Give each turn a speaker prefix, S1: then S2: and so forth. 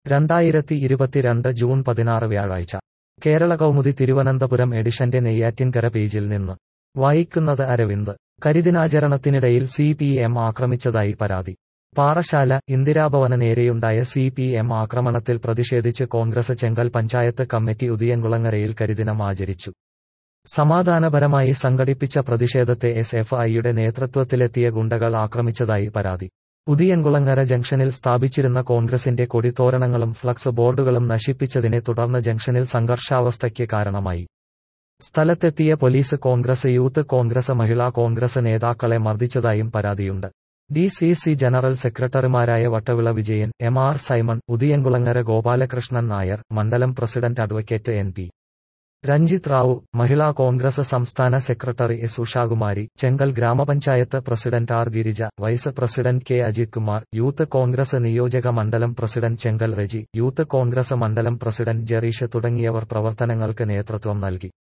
S1: രണ്ടായിരത്തി ഇരുപത്തിരണ്ട് ജൂൺ പതിനാറ് വ്യാഴാഴ്ച കേരള കൗമുദി തിരുവനന്തപുരം എഡിഷന്റെ നെയ്യാറ്റിൻകര പേജിൽ നിന്ന് വായിക്കുന്നത് അരവിന്ദ് കരിദിനാചരണത്തിനിടയിൽ സി പി എം ആക്രമിച്ചതായി പരാതി പാറശാല ഇന്ദിരാഭവന നേരെയുണ്ടായ സി പി എം ആക്രമണത്തിൽ പ്രതിഷേധിച്ച് കോൺഗ്രസ് ചെങ്കൽ പഞ്ചായത്ത് കമ്മിറ്റി ഉദിയൻകുളങ്ങരയിൽ കരിദിനം ആചരിച്ചു സമാധാനപരമായി സംഘടിപ്പിച്ച പ്രതിഷേധത്തെ എസ് എഫ് ഐയുടെ നേതൃത്വത്തിലെത്തിയ ഗുണ്ടകൾ ആക്രമിച്ചതായി പരാതി ഉദിയൻകുളങ്ങര ജംഗ്ഷനിൽ സ്ഥാപിച്ചിരുന്ന കോൺഗ്രസിന്റെ കൊടിത്തോരണങ്ങളും ഫ്ലക്സ് ബോർഡുകളും നശിപ്പിച്ചതിനെ തുടർന്ന് ജംഗ്ഷനിൽ സംഘർഷാവസ്ഥയ്ക്ക് കാരണമായി സ്ഥലത്തെത്തിയ പോലീസ് കോൺഗ്രസ് യൂത്ത് കോൺഗ്രസ് മഹിളാ കോൺഗ്രസ് നേതാക്കളെ മർദ്ദിച്ചതായും പരാതിയുണ്ട് ഡി സി സി ജനറൽ സെക്രട്ടറിമാരായ വട്ടവിള വിജയൻ എം ആർ സൈമൺ ഉദിയൻകുളങ്ങര ഗോപാലകൃഷ്ണൻ നായർ മണ്ഡലം president advocate N P Ranjith Rao Mahila Congress സംസ്ഥാന secretary S Ushakumari Chenkal grama panchayat president R Girija vice president K Ajith Kumar youth Congress നിയോജക മണ്ഡലം പ്രസിഡന്റ് ചെങ്കൽ റെജി യൂത്ത് കോൺഗ്രസ് മണ്ഡലം പ്രസിഡന്റ് ജെറീഷ് തുടങ്ങിയവർ പ്രവർത്തനങ്ങൾക്ക് നേതൃത്വം നൽകി